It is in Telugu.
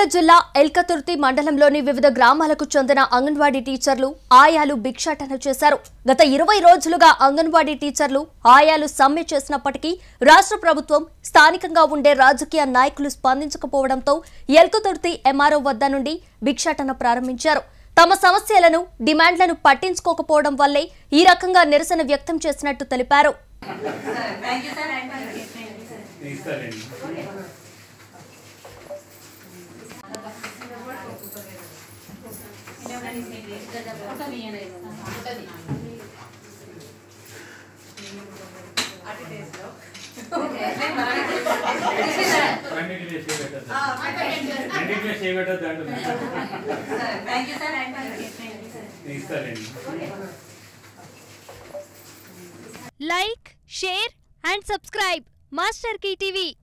నల్గొండ జిల్లా ఎల్కతుర్తి మండలంలోని వివిధ గ్రామాలకు చెందిన అంగన్వాడీ టీచర్లు ఆయాలు భిక్షాటన చేశారు గత ఇరవై రోజులుగా అంగన్వాడీ టీచర్లు ఆయాలు సమ్మె చేసినప్పటికీ రాష్ట్ర ప్రభుత్వం స్థానికంగా ఉండే రాజకీయ నాయకులు స్పందించకపోవడంతో ఎల్కతుర్తి ఎంఆర్ఓ వద్ద నుండి భిక్షాటన ప్రారంభించారు తమ సమస్యలను డిమాండ్లను పట్టించుకోకపోవడం వల్లే ఈ రకంగా నిరసన వ్యక్తం చేసినట్టు తెలిపారు ఇస్తారండి రెండింటిలో చేయబెట్టద్దు రెండింటిలో చేయబెట్టద్దు అంటున్నా ఇస్తారండి like share and subscribe master TV